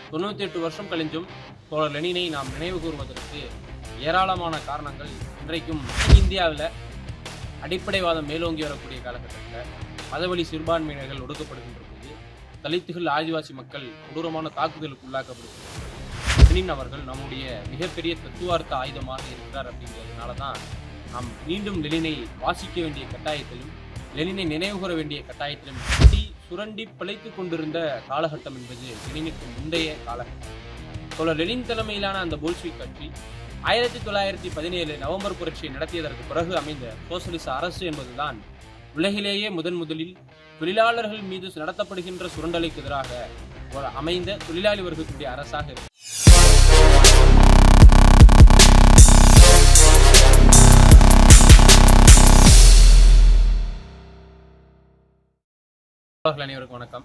தொண்ணூத்தி எட்டு வருஷம் கழிஞ்சும் தோழர் லெனினை நாம் நினைவு கூறுவதற்கு ஏராளமான காரணங்கள் இன்றைக்கும் இந்தியாவில் அடிப்படைவாதம் மேலோங்கி வரக்கூடிய காலகட்டத்தில் மதவழி சிறுபான்மையினர்கள் ஒடுக்கப்படுகின்ற போது தலித்துகள் ஆதிவாசி மக்கள் கொடூரமான தாக்குதலுக்கு உள்ளாக்கப்படுகின்ற போது லெனின் அவர்கள் நம்முடைய மிகப்பெரிய தத்துவார்த்த ஆயுதமாக இருக்கிறார் அப்படிங்கிறதுனால தான் நாம் மீண்டும் லெனினை வாசிக்க வேண்டிய கட்டாயத்திலும் லெனினை நினைவுகூர வேண்டிய கட்டாயத்திலும் சுட்டி சுரண்டி பிழைத்துக் கொண்டிருந்த காலகட்டம் என்பது லெனினுக்கு முந்தைய காலகட்டம் தோழர் லெனின் தலைமையிலான அந்த போல்ஸ்விக் கட்சி ஆயிரத்தி தொள்ளாயிரத்தி பதினேழு நவம்பர் புரட்சியை நடத்தியதற்கு பிறகு அமைந்த சோசலிச அரசு என்பதுதான் உலகிலேயே முதன் முதலில் தொழிலாளர்கள் மீது நடத்தப்படுகின்ற சுரண்டலுக்கு எதிராக ஒரு அமைந்த தொழிலாளி வர்க்கத்துடைய அரசாக இருக்கு தோழர்கள் அனைவருக்கும் வணக்கம்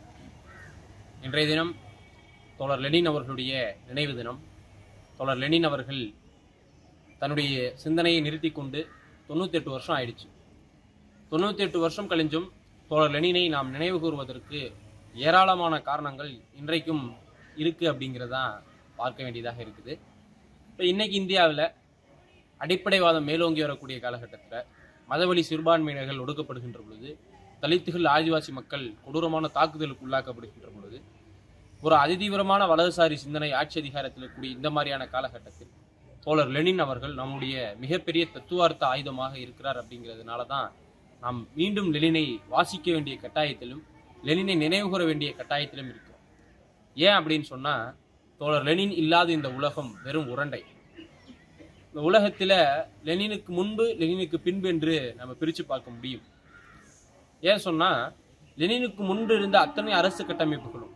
இன்றைய தினம் தோழர் லெனின் அவர்களுடைய நினைவு தினம் தோழர் லெனின் அவர்கள் தன்னுடைய சிந்தனையை நிறுத்தி கொண்டு தொண்ணூத்தி எட்டு வருஷம் ஆயிடுச்சு தொண்ணூத்தி எட்டு வருஷம் கழிஞ்சும் தோழர் லெனினை நாம் நினைவு கூறுவதற்கு ஏராளமான காரணங்கள் இன்றைக்கும் இருக்கு அப்படிங்கிறதான் பார்க்க வேண்டியதாக இருக்குது இப்போ இன்னைக்கு இந்தியாவில் அடிப்படைவாதம் மேலோங்கி வரக்கூடிய காலகட்டத்தில் மதவழி சிறுபான்மையினர்கள் ஒடுக்கப்படுகின்ற பொழுது தலித்துகள் ஆதிவாசி மக்கள் கொடூரமான தாக்குதலுக்கு உள்ளாக்கப்படுகின்ற பொழுது ஒரு அதிதீவிரமான வலதுசாரி சிந்தனை ஆட்சி அதிகாரத்தில் இருக்கக்கூடிய இந்த மாதிரியான காலகட்டத்தில் தோழர் லெனின் அவர்கள் நம்முடைய மிகப்பெரிய தத்துவார்த்த ஆயுதமாக இருக்கிறார் அப்படிங்கிறதுனால தான் நாம் மீண்டும் லெனினை வாசிக்க வேண்டிய கட்டாயத்திலும் லெனினை நினைவுகூர வேண்டிய கட்டாயத்திலும் இருக்கிறோம் ஏன் அப்படின்னு சொன்னா தோழர் லெனின் இல்லாத இந்த உலகம் வெறும் உருண்டை இந்த உலகத்துல லெனினுக்கு முன்பு லெனினுக்கு பின்பு என்று நம்ம பிரிச்சு பார்க்க முடியும் ஏன் சொன்னா லெனினுக்கு முன்பு இருந்த அத்தனை அரசு கட்டமைப்புகளும்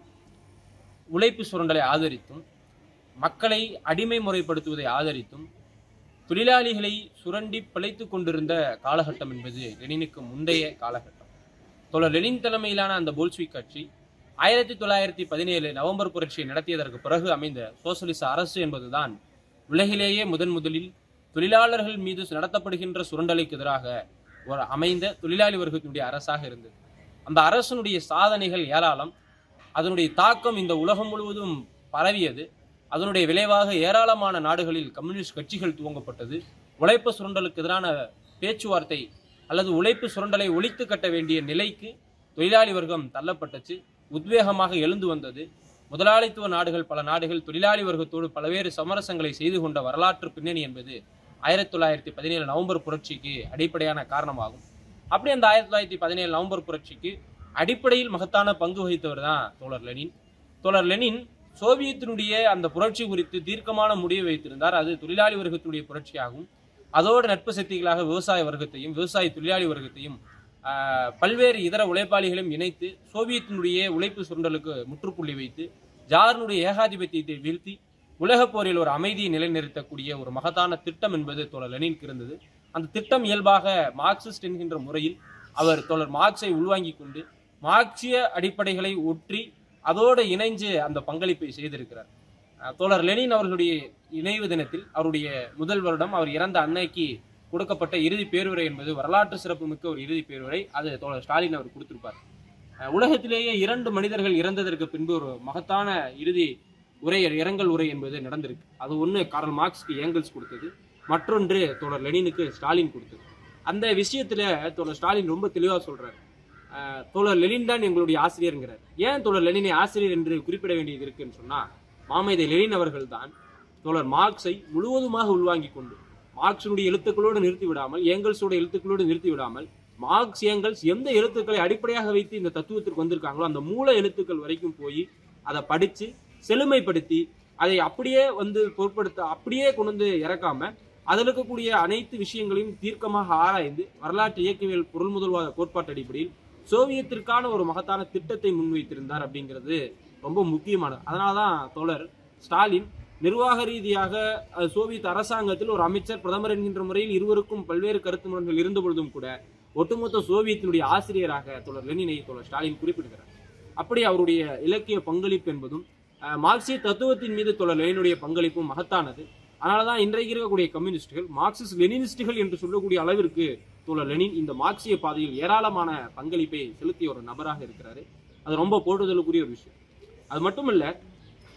உழைப்பு சுரண்டலை ஆதரித்தும் மக்களை அடிமை முறைப்படுத்துவதை ஆதரித்தும் தொழிலாளிகளை சுரண்டி பிழைத்துக் கொண்டிருந்த காலகட்டம் என்பது லெனினுக்கு முந்தைய காலகட்டம் தோழர் லெனின் தலைமையிலான அந்த போல்ஸ்விக் கட்சி ஆயிரத்தி தொள்ளாயிரத்தி பதினேழு நவம்பர் புரட்சியை நடத்தியதற்கு பிறகு அமைந்த சோசலிச அரசு என்பதுதான் உலகிலேயே முதன் முதலில் தொழிலாளர்கள் மீது நடத்தப்படுகின்ற சுரண்டலுக்கு எதிராக ஒரு அமைந்த தொழிலாளி வர்க்கத்தினுடைய அரசாக இருந்தது அந்த அரசனுடைய சாதனைகள் ஏராளம் அதனுடைய தாக்கம் இந்த உலகம் முழுவதும் பரவியது அதனுடைய விளைவாக ஏராளமான நாடுகளில் கம்யூனிஸ்ட் கட்சிகள் துவங்கப்பட்டது உழைப்பு சுரண்டலுக்கு எதிரான பேச்சுவார்த்தை அல்லது உழைப்பு சுரண்டலை ஒழித்து கட்ட வேண்டிய நிலைக்கு தொழிலாளி வர்க்கம் தள்ளப்பட்டுச்சு உத்வேகமாக எழுந்து வந்தது முதலாளித்துவ நாடுகள் பல நாடுகள் தொழிலாளி வர்க்கத்தோடு பல்வேறு சமரசங்களை செய்து கொண்ட வரலாற்று பின்னணி என்பது ஆயிரத்தி தொள்ளாயிரத்தி பதினேழு நவம்பர் புரட்சிக்கு அடிப்படையான காரணமாகும் அப்படி அந்த ஆயிரத்தி தொள்ளாயிரத்தி பதினேழு நவம்பர் புரட்சிக்கு அடிப்படையில் மகத்தான பங்கு வகித்தவர் தான் தோழர் லெனின் தோழர் லெனின் சோவியத்தினுடைய அந்த புரட்சி குறித்து தீர்க்கமான முடிவு வைத்திருந்தார் அது தொழிலாளி வர்க்கத்துடைய புரட்சியாகும் அதோடு நட்பு சக்திகளாக விவசாய வர்க்கத்தையும் விவசாய தொழிலாளி வர்க்கத்தையும் ஆஹ், பல்வேறு இதர உழைப்பாளிகளையும் இணைத்து சோவியத்தினுடைய உழைப்பு சுரண்டலுக்கு முற்றுப்புள்ளி வைத்து ஜாரினுடைய ஏகாதிபத்தியத்தை வீழ்த்தி உலகப் போரில் ஒரு அமைதியை நிலைநிறுத்தக்கூடிய ஒரு மகத்தான திட்டம் என்பது தோழர் லெனினுக்கு இருந்தது அந்த திட்டம் இயல்பாக மார்க்சிஸ்ட் என்கின்ற முறையில் அவர் தோழர் மார்க்ஸை உள்வாங்கிக் கொண்டு மார்க்சிய அடிப்படைகளை ஒற்றி அதோடு இணைஞ்சு அந்த பங்களிப்பை செய்திருக்கிறார் அஹ் தோழர் லெனின் அவர்களுடைய இணைவு தினத்தில் அவருடைய முதல் வருடம் அவர் இறந்த அன்னைக்கு கொடுக்கப்பட்ட இறுதி பேருரை என்பது வரலாற்று சிறப்புமிக்க ஒரு இறுதி பேருரை அது தோழர் ஸ்டாலின் அவர் கொடுத்திருப்பார் அஹ் உலகத்திலேயே இரண்டு மனிதர்கள் இறந்ததற்கு பின்பு ஒரு மகத்தான இறுதி உரை இரங்கல் உரை என்பது நடந்திருக்கு அது ஒன்று கார்ல் மார்க்ஸ்க்கு ஏங்கல்ஸ் கொடுத்தது மற்றொன்று தோழர் லெனினுக்கு ஸ்டாலின் கொடுத்தது அந்த விஷயத்துல தோழர் ஸ்டாலின் ரொம்ப தெளிவா சொல்றாரு அஹ் தோழர் லெனின் தான் எங்களுடைய ஆசிரியருங்கிறார் ஏன் தோழர் லெனினை ஆசிரியர் என்று குறிப்பிட வேண்டியது இருக்குன்னு சொன்னா மாமேதை லெனின் அவர்கள் தான் தோழர் மார்க்ஸை முழுவதுமாக உள்வாங்கிக் கொண்டு மார்க்ஸினுடைய எழுத்துக்களோடு நிறுத்தி விடாமல் ஏங்கல்ஸோட எழுத்துக்களோடு நிறுத்தி விடாமல் மார்க்ஸ் ஏங்கல்ஸ் எந்த எழுத்துக்களை அடிப்படையாக வைத்து இந்த தத்துவத்திற்கு வந்திருக்காங்களோ அந்த மூல எழுத்துக்கள் வரைக்கும் போய் அதை படிச்சு செழுமைப்படுத்தி அதை அப்படியே வந்து பொருட்படுத்த அப்படியே கொண்டு வந்து இறக்காம அதில் இருக்கக்கூடிய அனைத்து விஷயங்களையும் தீர்க்கமாக ஆராய்ந்து வரலாற்று இயக்கவியல் பொருள் முதல்வாத கோட்பாட்டு அடிப்படையில் சோவியத்திற்கான ஒரு மகத்தான திட்டத்தை முன்வைத்திருந்தார் அப்படிங்கிறது ரொம்ப முக்கியமானது அதனாலதான் தோழர் ஸ்டாலின் நிர்வாக ரீதியாக அஹ், சோவியத் அரசாங்கத்தில் ஒரு அமைச்சர் பிரதமர் என்கின்ற முறையில் இருவருக்கும் பல்வேறு கருத்து முரண்கள் இருந்த பொழுதும் கூட ஒட்டுமொத்த சோவியத்தினுடைய ஆசிரியராக தோழர் லெனினை தோழர் ஸ்டாலின் குறிப்பிடுகிறார் அப்படி அவருடைய இலக்கிய பங்களிப்பு என்பதும் அஹ், மார்க்சிய தத்துவத்தின் மீது தோழர் லெனினுடைய பங்களிப்பும் மகத்தானது அதனாலதான் இன்றைக்கு இருக்கக்கூடிய கம்யூனிஸ்டுகள் மார்க்சிஸ்ட் லெனினிஸ்டுகள் என்று சொல்லக்கூடிய அளவிற்கு தோழர் லெனின் இந்த மார்க்சிய பாதையில் ஏராளமான பங்களிப்பை செலுத்திய ஒரு நபராக இருக்கிறாரு அது ரொம்ப போற்றுதலுக்குரிய ஒரு விஷயம் அது மட்டுமல்ல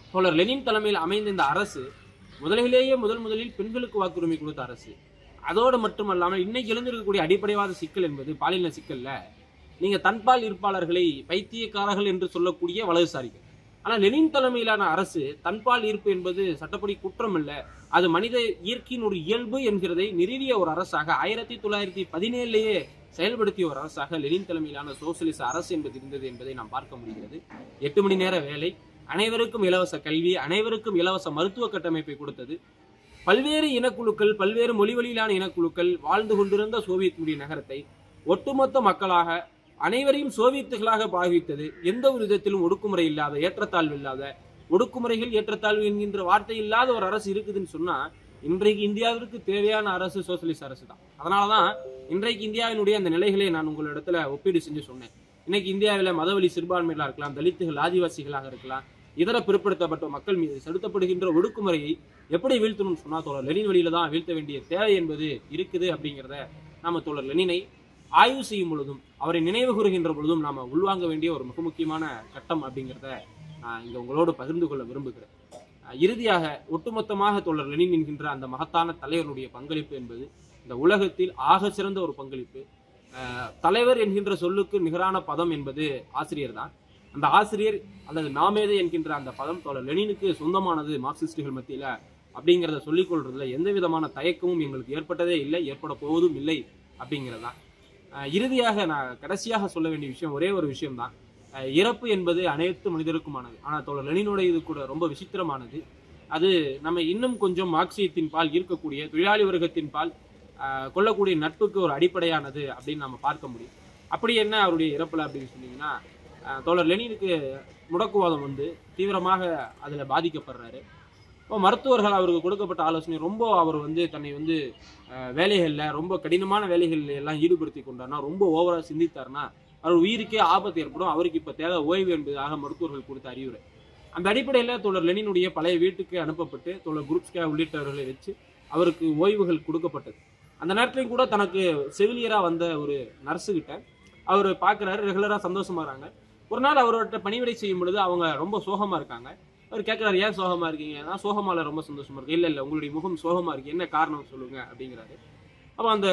தோழர் லெனின் தலைமையில் அமைந்த இந்த அரசு முதலிலேயே முதல் முதலில் பெண்களுக்கு வாக்குரிமை கொடுத்த அரசு அதோடு மட்டுமல்லாமல் இன்னைக்கு எழுந்திருக்கக்கூடிய அடிப்படைவாத சிக்கல் என்பது பாலின சிக்கல்ல நீங்க தன்பால் இருப்பாளர்களை பைத்தியக்காரர்கள் என்று சொல்லக்கூடிய வலதுசாரிகள் ஆனா லெனின் தலைமையிலான அரசு தன்பால் ஈர்ப்பு என்பது சட்டப்படி குற்றம் அல்ல அது மனித இயற்கையின் ஒரு இயல்பு என்கிறதை நிறுவிய ஒரு அரசாக ஆயிரத்தி தொள்ளாயிரத்தி பதினேழுலேயே செயல்படுத்திய ஒரு அரசாக லெனின் தலைமையிலான சோசியலிச அரசு என்பது இருந்தது என்பதை நாம் பார்க்க முடிகிறது எட்டு மணி நேர வேலை அனைவருக்கும் இலவச கல்வி அனைவருக்கும் இலவச மருத்துவ கட்டமைப்பை கொடுத்தது பல்வேறு இனக்குழுக்கள் பல்வேறு மொழி வழியிலான இனக்குழுக்கள் வாழ்ந்து கொண்டிருந்த சோவியத் யூனியன் நகரத்தை ஒட்டுமொத்த மக்களாக அனைவரையும் சோவியத்துகளாக பாவித்தது எந்த ஒரு விதத்திலும் ஒடுக்குமுறை இல்லாத ஏற்றத்தாழ்வு இல்லாத ஒடுக்குமுறைகள் ஏற்றத்தாழ்வு என்கின்ற வார்த்தை இல்லாத ஒரு அரசு இருக்குதுன்னு சொன்னா இன்றைக்கு இந்தியாவிற்கு தேவையான அரசு சோசியலிஸ்ட் அரசு தான் அதனாலதான் இன்றைக்கு இந்தியாவினுடைய அந்த நிலைகளை நான் உங்களிடத்துல ஒப்பீடு செஞ்சு சொன்னேன் இன்னைக்கு இந்தியாவில் மதவழி சிறுபான்மைகளாக இருக்கலாம் தலித்துகள் ஆதிவாசிகளாக இருக்கலாம் இதர பிற்படுத்தப்பட்ட மக்கள் மீது செலுத்தப்படுகின்ற ஒடுக்குமுறையை எப்படி வீழ்த்தணும்னு சொன்னா தோழர் லெனின் வழியில தான் வீழ்த்த வேண்டிய தேவை என்பது இருக்குது அப்படிங்கிறத நாம தோழர் லெனினை ஆய்வு செய்யும் பொழுதும் அவரை நினைவு கூறுகின்ற பொழுதும் நாம உள்வாங்க வேண்டிய ஒரு மிக முக்கியமான கட்டம் அப்படிங்கிறத நான் இங்க உங்களோடு பகிர்ந்து கொள்ள விரும்புகிறேன் அஹ் இறுதியாக ஒட்டுமொத்தமாக தோழர் லெனின் என்கின்ற அந்த மகத்தான தலைவருடைய பங்களிப்பு என்பது இந்த உலகத்தில் ஆக சிறந்த ஒரு பங்களிப்பு அஹ் தலைவர் என்கின்ற சொல்லுக்கு நிகரான பதம் என்பது ஆசிரியர் தான் அந்த ஆசிரியர் அல்லது நாமேதை என்கின்ற அந்த பதம் தோழர் லெனினுக்கு சொந்தமானது மார்க்சிஸ்டுகள் மத்தியில அப்படிங்கிறத சொல்லிக் கொள்றதுல எந்த விதமான தயக்கமும் எங்களுக்கு ஏற்பட்டதே இல்லை ஏற்பட போவதும் இல்லை அப்படிங்கிறது தான் அஹ் இறுதியாக நான் கடைசியாக சொல்ல வேண்டிய விஷயம் ஒரே ஒரு விஷயம்தான் அஹ் இறப்பு என்பது அனைத்து மனிதருக்குமானது ஆனால் தோழர் லெனினுடைய இது கூட ரொம்ப விசித்திரமானது அது நம்ம இன்னும் கொஞ்சம் மார்க்சியத்தின் பால் ஈர்க்கக்கூடிய தொழிலாளி வர்க்கத்தின் பால் அஹ் கொள்ளக்கூடிய நட்புக்கு ஒரு அடிப்படையானது அப்படின்னு நம்ம பார்க்க முடியும் அப்படி என்ன அவருடைய இறப்புல அப்படின்னு சொன்னீங்கன்னா அஹ் தோழர் லெனினுக்கு முடக்குவாதம் வந்து தீவிரமாக அதில் பாதிக்கப்படுறாரு இப்போ மருத்துவர்கள் அவருக்கு கொடுக்கப்பட்ட ஆலோசனை ரொம்ப அவர் வந்து தன்னை வந்து அஹ், வேலைகள்ல ரொம்ப கடினமான வேலைகள்ல எல்லாம் ஈடுபடுத்தி கொண்டார்னா ரொம்ப ஓவரா சிந்தித்தார்னா அவர் உயிருக்கே ஆபத்து ஏற்படும் அவருக்கு இப்ப தேவை ஓய்வு என்பதாக மருத்துவர்கள் கொடுத்த அறிவுரை அந்த அடிப்படையில் தோழர் லெனினுடைய பழைய வீட்டுக்கு அனுப்பப்பட்டு தோழர் குரூப்ஸ்கே உள்ளிட்டவர்களை வச்சு அவருக்கு ஓய்வுகள் கொடுக்கப்பட்டது அந்த நேரத்திலையும் கூட தனக்கு செவிலியரா வந்த ஒரு நர்ஸு கிட்ட அவர் பார்க்குறாரு ரெகுலராக சந்தோஷமா இருக்காங்க ஒரு நாள் அவர்கிட்ட பணிவிடை செய்யும் பொழுது அவங்க ரொம்ப சோகமா இருக்காங்க அவர் கேட்குறாரு ஏன் சோகமா இருக்கீங்க நான் சோகமால ரொம்ப சந்தோஷமா இருக்கு இல்லை இல்லை உங்களுடைய முகம் சோகமா இருக்கு என்ன காரணம் சொல்லுங்க அப்படிங்கிறாரு அப்போ அந்த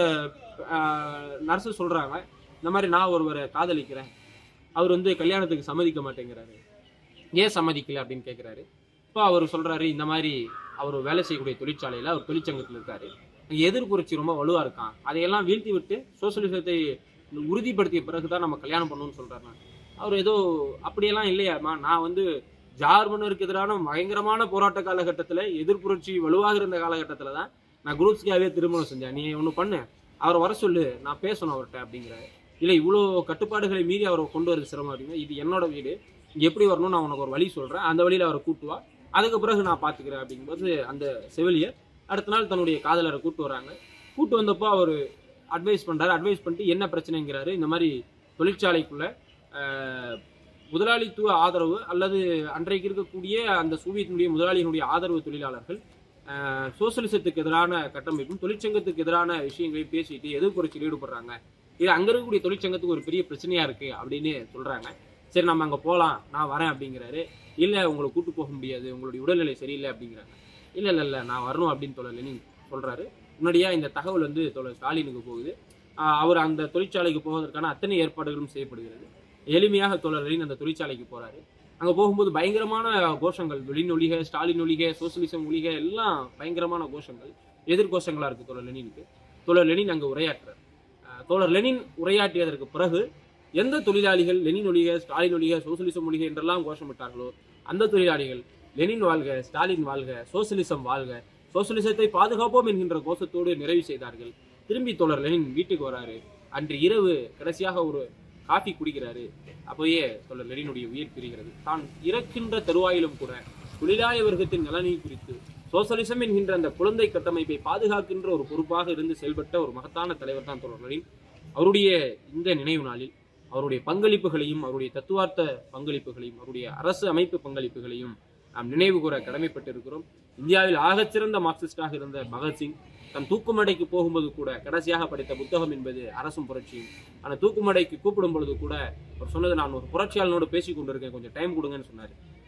நர்ஸு சொல்றாங்க இந்த மாதிரி நான் ஒருவரை காதலிக்கிறேன் அவர் வந்து கல்யாணத்துக்கு சம்மதிக்க மாட்டேங்கிறாரு ஏன் சம்மதிக்கல அப்படின்னு கேட்குறாரு இப்போ அவர் சொல்றாரு இந்த மாதிரி அவர் வேலை செய்யக்கூடிய தொழிற்சாலையில் அவர் தொழிற்சங்கத்தில் இருக்காரு அங்க எதிர்ப்புரட்சி ரொம்ப வலுவா இருக்கான் அதையெல்லாம் வீழ்த்தி விட்டு சோசியலிசத்தை உறுதிப்படுத்திய பிறகுதான் நம்ம கல்யாணம் பண்ணணும்னு சொல்றாரு அவர் ஏதோ அப்படியெல்லாம் இல்லையாம்மா நான் வந்து ஜார்மனருக்கு எதிரான பயங்கரமான போராட்ட காலகட்டத்தில் எதிர்ப்புரட்சி வலுவாக இருந்த காலகட்டத்தில் தான் நான் குரூப்ஸ்காவே திருமணம் செஞ்சேன் நீ ஒன்று பண்ணு அவரை வர சொல்லு நான் பேசணும் அவர்கிட்ட அப்படிங்கிறாரு இல்லை இவ்வளோ கட்டுப்பாடுகளை மீறி அவரை கொண்டு வரது சிரமம் அப்படிங்க இது என்னோட வீடு இங்கே எப்படி வரணும் நான் உனக்கு ஒரு வழி சொல்கிறேன் அந்த வழியில் அவரை கூட்டு வா அதுக்கு பிறகு நான் பார்த்துக்கிறேன் அப்படிங்கும்போது அந்த செவிலியர் அடுத்த நாள் தன்னுடைய காதலரை கூட்டு வராங்க கூட்டு வந்தப்போ அவர் அட்வைஸ் பண்ணுறாரு அட்வைஸ் பண்ணிட்டு என்ன பிரச்சனைங்கிறாரு இந்த மாதிரி தொழிற்சாலைக்குள்ள ஆஹ், முதலாளித்துவ ஆதரவு அல்லது அன்றைக்கு இருக்கக்கூடிய அந்த சோவியத்தினுடைய முதலாளியினுடைய ஆதரவு தொழிலாளர்கள் ஆஹ், சோசலிசத்துக்கு எதிரான கட்டமைப்பும் தொழிற்சங்கத்துக்கு எதிரான விஷயங்களை பேசிட்டு எதிர்ப்புரட்சியில் ஈடுபடுறாங்க இது அங்க இருக்கக்கூடிய தொழிற்சங்கத்துக்கு ஒரு பெரிய பிரச்சனையா இருக்கு அப்படின்னு சொல்றாங்க சரி நம்ம அங்க போலாம் நான் வரேன் அப்படிங்கிறாரு இல்ல உங்களை கூட்டு போக முடியாது உங்களுடைய உடல்நிலை சரியில்லை அப்படிங்கிறாங்க இல்ல இல்ல இல்ல நான் வரணும் அப்படின்னு தோழர் லெனின் சொல்றாரு முன்னாடியா இந்த தகவல் வந்து தோழர் ஸ்டாலினுக்கு போகுது ஆஹ் அவர் அந்த தொழிற்சாலைக்கு போவதற்கான அத்தனை ஏற்பாடுகளும் செய்யப்படுகிறது எளிமையாக தோழர் லெனின் அந்த தொழிற்சாலைக்கு போறாரு அங்க போகும்போது பயங்கரமான கோஷங்கள் லெனின் ஒழிக ஸ்டாலின் ஒழிக சோசியலிசம் ஒழிக எல்லாம் பயங்கரமான கோஷங்கள் எதிர்கோஷங்களா இருக்கு தோழர் லெனினுக்கு தோழர் லெனின் அங்க உரையாற்றுறார் ஆஹ் தோழர் லெனின் உரையாற்றியதற்கு பிறகு எந்த தொழிலாளிகள் லெனின் ஒழிக ஸ்டாலின் ஒழிக சோசியலிசம் ஒழிக என்றெல்லாம் கோஷமிட்டார்களோ அந்த தொழிலாளிகள் லெனின் வாழ்க ஸ்டாலின் வாழ்க சோசியலிசம் வாழ்க சோசியலிசத்தை பாதுகாப்போம் என்கின்ற கோஷத்தோடு நிறைவு செய்தார்கள் திரும்பி தோழர் லெனின் வீட்டுக்கு வராரு அன்று இரவு கடைசியாக ஒரு காஃபி குடிக்கிறாரு அப்போயே தோழர் லெனினுடைய உயிர் பிரிகிறது தான் இறக்கின்ற தருவாயிலும் கூட தொழிலாளி வர்க்கத்தின் நலனை குறித்து சோசலிசம் என்கின்ற அந்த குழந்தை கட்டமைப்பை பாதுகாக்கின்ற ஒரு பொறுப்பாக இருந்து செயல்பட்ட ஒரு மகத்தான தலைவர் தான் தோழர் லெனின் அவருடைய இந்த நினைவு நாளில் அவருடைய பங்களிப்புகளையும் அவருடைய தத்துவார்த்த பங்களிப்புகளையும் அவருடைய அரசு அமைப்பு பங்களிப்புகளையும் நாம் நினைவு கூற கடமைப்பட்டிருக்கிறோம் இந்தியாவில் ஆகச்சிறந்த மார்க்சிஸ்டாக இருந்த பகத்சிங் தன் தூக்குமடைக்கு போகும்போது கூட கடைசியாக படித்த புத்தகம் என்பது அரசும் புரட்சியும் ஆனால் தூக்குமடைக்கு கூப்பிடும் பொழுது கூட அவர் சொன்னது நான் ஒரு புரட்சியாளனோடு பேசி கொண்டிருக்கேன் கொஞ்சம் டைம் கொடுங்கன்னு சொன்னார்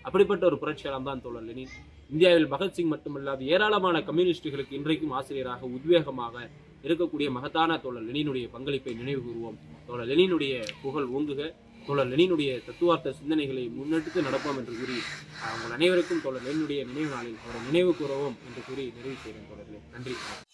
அப்படிப்பட்ட ஒரு புரட்சியாளர் தான் தோழர் லெனின் இந்தியாவில் பகத்சிங் மட்டுமல்லாது ஏராளமான கம்யூனிஸ்டுகளுக்கு இன்றைக்கும் ஆசிரியராக உத்வேகமாக இருக்கக்கூடிய மகத்தான தோழர் லெனினுடைய பங்களிப்பை நினைவு கூறுவோம் தோழர் லெனினுடைய புகழ் ஓங்குக தோழர் லெனினுடைய தத்துவார்த்த சிந்தனைகளை முன்னெடுத்து நடப்போம் என்று கூறி அஹ், உங்கள் அனைவருக்கும் தோழர் லெனினுடைய நினைவு நாளில் அவரை நினைவு கூறவும் என்று கூறி நிறைவு செய்கிறேன் தோழர்களே நன்றி